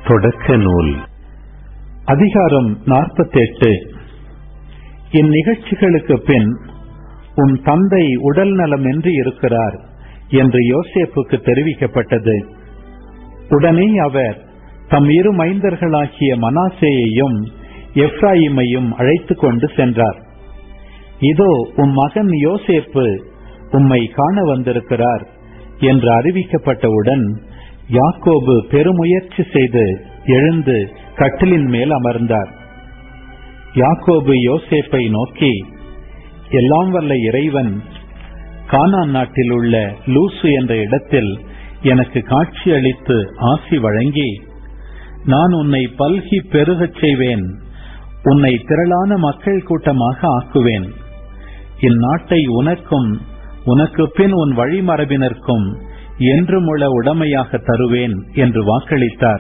தொடக்க நூல் அதிகாரம் நாற்பத்தெட்டு இந்நிகழ்ச்சிகளுக்கு பின் உன் தந்தை உடல் நலமின்றி இருக்கிறார் என்று யோசேப்புக்கு தெரிவிக்கப்பட்டது உடனே அவர் தம் இரு மைந்தர்களாகிய மனாசேயையும் எப்ராயிமையும் அழைத்துக் கொண்டு சென்றார் இதோ உம் மகன் யோசேப்பு உம்மை காண வந்திருக்கிறார் என்று அறிவிக்கப்பட்டவுடன் யாக்கோபு பெருமுயற்சி செய்து எழுந்து கட்டிலின் மேல் அமர்ந்தார் யாக்கோபு யோசேப்பை நோக்கி எல்லாம் வல்ல இறைவன் கானான் நாட்டில் உள்ள லூசு என்ற இடத்தில் எனக்கு காட்சி அளித்து ஆசி வழங்கி நான் உன்னை பல்கி பெருகச் செய்வேன் உன்னை திரளான மக்கள் கூட்டமாக ஆக்குவேன் இந்நாட்டை உனக்கும் உனக்கு பின் உன் வழிமரபினருக்கும் என்றுமுள்ள உடமையாக தருவேன் என்று வாக்களித்தார்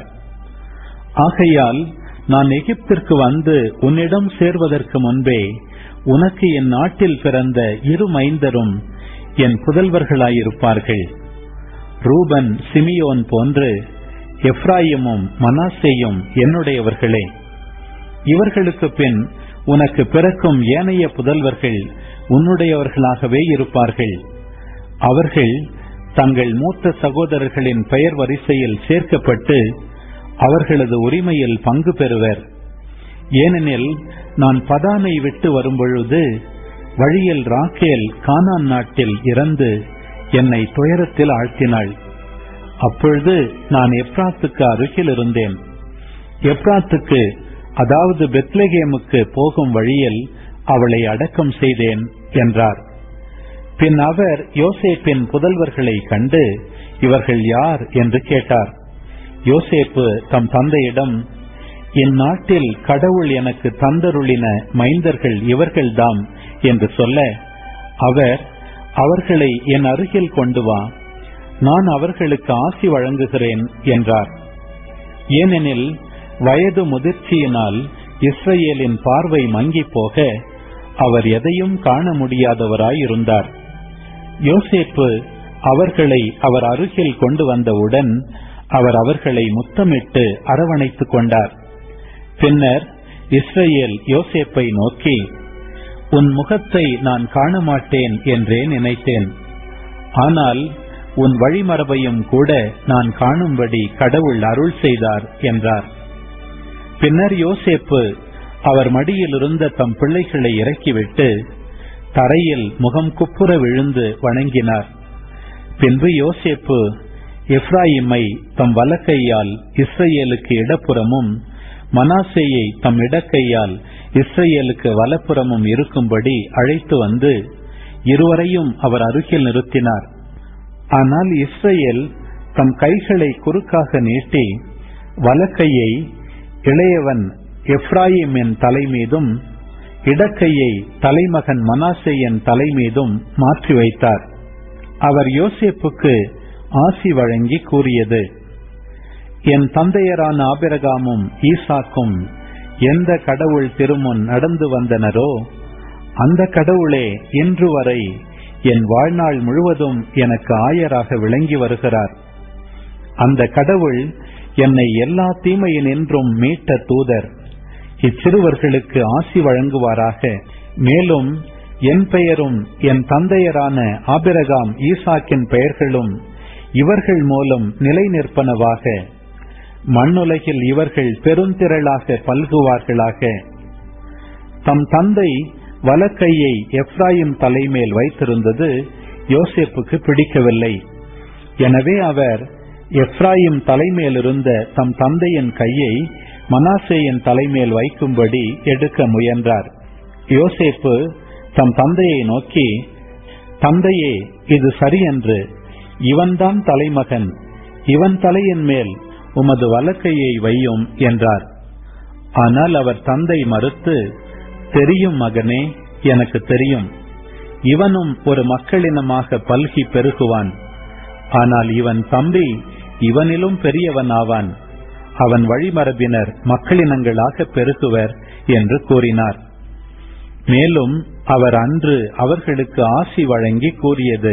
ஆகையால் நான் எகிப்திற்கு வந்து உன்னிடம் சேர்வதற்கு முன்பே உனக்கு என் நாட்டில் பிறந்த இரு மைந்தரும் என் புதல்வர்களாயிருப்பார்கள் ரூபன் சிமியோன் போன்று எப்ராயிமும் மனாசேயும் என்னுடையவர்களே இவர்களுக்கு பின் உனக்கு பிறக்கும் ஏனைய புதல்வர்கள் உன்னுடையவர்களாகவே இருப்பார்கள் அவர்கள் தங்கள் மூத்த சகோதரர்களின் பெயர் வரிசையில் சேர்க்கப்பட்டு அவர்களது உரிமையில் பங்கு பெறுவர் ஏனெனில் நான் பதானை விட்டு வரும்பொழுது வழியில் ராக்கேல் கானான் நாட்டில் இறந்து என்னை துயரத்தில் ஆழ்த்தினாள் அப்பொழுது நான் எப்ராத்துக்கு அருகில் இருந்தேன் எப்ராத்துக்கு அதாவது பெத்லகேமுக்கு போகும் வழியில் அவளை அடக்கம் செய்தேன் என்றார் பின் அவர் யோசேப்பின் புதல்வர்களை கண்டு இவர்கள் யார் என்று கேட்டார் யோசேப்பு தம் தந்தையிடம் இந்நாட்டில் கடவுள் எனக்கு தந்தருளின மைந்தர்கள் இவர்கள்தாம் என்று சொல்ல அவர் அவர்களை என் அருகில் கொண்டு வா நான் அவர்களுக்கு ஆசி வழங்குகிறேன் என்றார் ஏனெனில் வயது முதிர்ச்சியினால் இஸ்ரேலின் பார்வை மங்கி போக அவர் எதையும் காண முடியாதவராயிருந்தார் யோசேப்பு அவர்களை அவர் அருகில் கொண்டு வந்தவுடன் அவர் அவர்களை முத்தமிட்டு அரவணைத்துக் கொண்டார் பின்னர் இஸ்ரேல் யோசேப்பை நோக்கி உன் முகத்தை நான் காண மாட்டேன் என்றே நினைத்தேன் ஆனால் உன் வழிமரபையும் கூட நான் காணும்படி கடவுள் அருள் செய்தார் என்றார் பின்னர் யோசேப்பு அவர் மடியில் இருந்த தம் பிள்ளைகளை இறக்கிவிட்டு தரையில் முகம் குப்புற விழுந்து வணங்கினார் பின்பு யோசேப்பு எப்ராயிமை தம் வலக்கையால் இஸ்ரேலுக்கு இடப்புறமும் மனாசேயை தம் இடக்கையால் இஸ்ரேலுக்கு வலப்புறமும் இருக்கும்படி அழைத்து வந்து இருவரையும் அவர் அருகில் நிறுத்தினார் ஆனால் இஸ்ரேல் தம் கைகளை குறுக்காக நீட்டி வலக்கையை இளையவன் எப்ராயிமின் தலை மீதும் இடக்கையை தலைமகன் மனாசேயன் தலை மீதும் மாற்றி வைத்தார் அவர் யோசேப்புக்கு ஆசி வழங்கி கூறியது என் தந்தையரான ஆபிரகாமும் ஈசாக்கும் எந்த கடவுள் திருமுன் நடந்து வந்தனரோ அந்த கடவுளே இன்று வரை என் வாழ்நாள் முழுவதும் எனக்கு ஆயராக விளங்கி வருகிறார் அந்த கடவுள் என்னை எல்லா தீமையினின்றும் மீட்ட தூதர் இச்சிறுவர்களுக்கு ஆசி வழங்குவாராக மேலும் என் பெயரும் என் தந்தையரான ஆபிரகாம் ஈசாக்கின் பெயர்களும் இவர்கள் மூலம் நிலை நிற்பனவாக மண்ணுலகில் இவர்கள் பெருந்திரளாக பல்குவார்களாக தம் தந்தை வலக்கையை எப்ராயிம் தலைமேல் வைத்திருந்தது யோசேப்புக்கு பிடிக்கவில்லை எனவே அவர் எப்ராயிம் தலைமேல் இருந்த தம் தந்தையின் கையை மனாசேயின் தலைமேல் வைக்கும்படி எடுக்க முயன்றார் யோசேப்பு தம் தந்தையை நோக்கி தந்தையே இது சரியன்று இவன்தான் தலைமகன் இவன் தலையின் மேல் உமது வலக்கையை வையும் என்றார் ஆனால் அவர் தந்தை மறுத்து தெரியும் மகனே எனக்கு தெரியும் இவனும் ஒரு மக்களினமாக பல்கி பெருகுவான் ஆனால் இவன் தம்பி இவனிலும் பெரியவன் ஆவான் அவன் வழிமரபினர் மக்களினங்களாக பெருகுவர் என்று கூறினார் மேலும் அவர் அன்று அவர்களுக்கு ஆசி வழங்கி கூறியது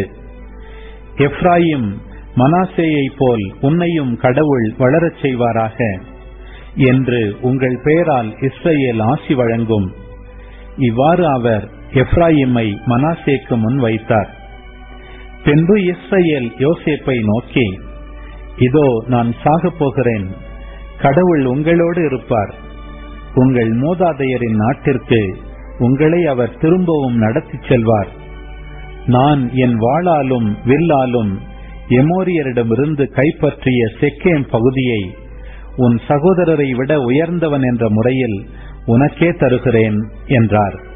எப்ராயிம் மனாசேயை போல் உன்னையும் கடவுள் வளரச் செய்வாராக என்று உங்கள் பெயரால் இஸ்ரேல் ஆசி வழங்கும் இவ்வாறு அவர் எப்ராயிமை மனாசேக்கு முன் வைத்தார் பின்பு இஸ்ரேல் யோசேப்பை நோக்கி இதோ நான் சாகப் போகிறேன் கடவுள் உங்களோடு இருப்பார் உங்கள் மூதாதையரின் நாட்டிற்கு உங்களை அவர் திரும்பவும் நடத்திச் செல்வார் நான் என் வாளாலும் வில்லாலும் எமோரியரிடமிருந்து கைப்பற்றிய செக்கேம் பகுதியை உன் சகோதரரை விட உயர்ந்தவன் என்ற முறையில் உனக்கே தருகிறேன் என்றார்